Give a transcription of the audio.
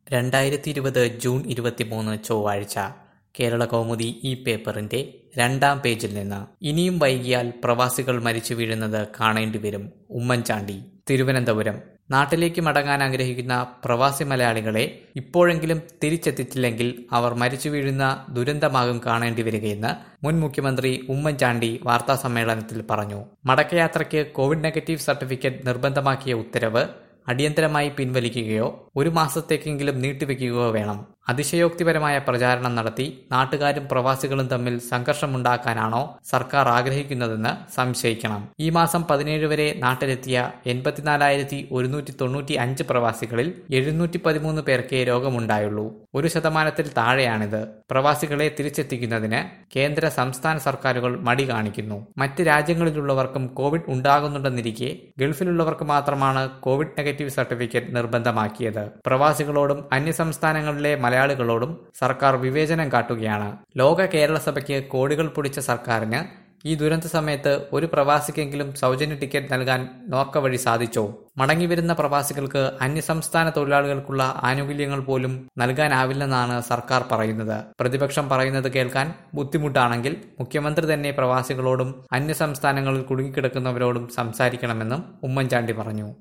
രണ്ടായിരത്തി ഇരുപത് ജൂൺ ഇരുപത്തിമൂന്ന് ചൊവ്വാഴ്ച കേരള കൗമുദി ഈ പേപ്പറിന്റെ രണ്ടാം പേജിൽ നിന്ന് ഇനിയും വൈകിയാൽ പ്രവാസികൾ മരിച്ചു വീഴുന്നത് കാണേണ്ടിവരും ഉമ്മൻചാണ്ടി തിരുവനന്തപുരം നാട്ടിലേക്ക് മടങ്ങാൻ ആഗ്രഹിക്കുന്ന പ്രവാസി മലയാളികളെ ഇപ്പോഴെങ്കിലും തിരിച്ചെത്തിച്ചില്ലെങ്കിൽ അവർ മരിച്ചു വീഴുന്ന ദുരന്തമാകും കാണേണ്ടി വരികയെന്ന് മുൻ മുഖ്യമന്ത്രി ഉമ്മൻചാണ്ടി വാർത്താസമ്മേളനത്തിൽ പറഞ്ഞു മടക്കയാത്രയ്ക്ക് കോവിഡ് നെഗറ്റീവ് സർട്ടിഫിക്കറ്റ് നിർബന്ധമാക്കിയ ഉത്തരവ് അടിയന്തരമായി പിൻവലിക്കുകയോ ഒരു മാസത്തേക്കെങ്കിലും നീട്ടിവെക്കുകയോ വേണം അതിശയോക്തിപരമായ പ്രചാരണം നടത്തി നാട്ടുകാരും പ്രവാസികളും തമ്മിൽ സംഘർഷമുണ്ടാക്കാനാണോ സർക്കാർ ആഗ്രഹിക്കുന്നതെന്ന് സംശയിക്കണം ഈ മാസം പതിനേഴ് വരെ നാട്ടിലെത്തിയ എൺപത്തിനാലായിരത്തി ഒരുന്നൂറ്റി തൊണ്ണൂറ്റി അഞ്ച് പ്രവാസികളിൽ എഴുന്നൂറ്റി പതിമൂന്ന് പേർക്കേ രോഗമുണ്ടായുള്ളൂ ഒരു ശതമാനത്തിൽ താഴെയാണിത് പ്രവാസികളെ തിരിച്ചെത്തിക്കുന്നതിന് കേന്ദ്ര സംസ്ഥാന സർക്കാരുകൾ മടി കാണിക്കുന്നു മറ്റ് രാജ്യങ്ങളിലുള്ളവർക്കും കോവിഡ് ഉണ്ടാകുന്നുണ്ടെന്നിരിക്കെ ഗൾഫിലുള്ളവർക്ക് മാത്രമാണ് കോവിഡ് നെഗറ്റീവ് സർട്ടിഫിക്കറ്റ് നിർബന്ധമാക്കിയത് പ്രവാസികളോടും അന്യസംസ്ഥാനങ്ങളിലെ മലയാളികളോടും സർക്കാർ വിവേചനം കാട്ടുകയാണ് ലോക കേരള സഭയ്ക്ക് കോടികൾ പൊടിച്ച സർക്കാരിന് ഈ ദുരന്ത സമയത്ത് ഒരു പ്രവാസിക്കെങ്കിലും സൗജന്യ ടിക്കറ്റ് നൽകാൻ നോർക്ക വഴി സാധിച്ചോ മടങ്ങിവരുന്ന പ്രവാസികൾക്ക് അന്യസംസ്ഥാന തൊഴിലാളികൾക്കുള്ള ആനുകൂല്യങ്ങൾ പോലും നൽകാനാവില്ലെന്നാണ് സർക്കാർ പറയുന്നത് പ്രതിപക്ഷം പറയുന്നത് കേൾക്കാൻ ബുദ്ധിമുട്ടാണെങ്കിൽ മുഖ്യമന്ത്രി തന്നെ പ്രവാസികളോടും അന്യസംസ്ഥാനങ്ങളിൽ കുടുങ്ങിക്കിടക്കുന്നവരോടും സംസാരിക്കണമെന്നും ഉമ്മൻചാണ്ടി പറഞ്ഞു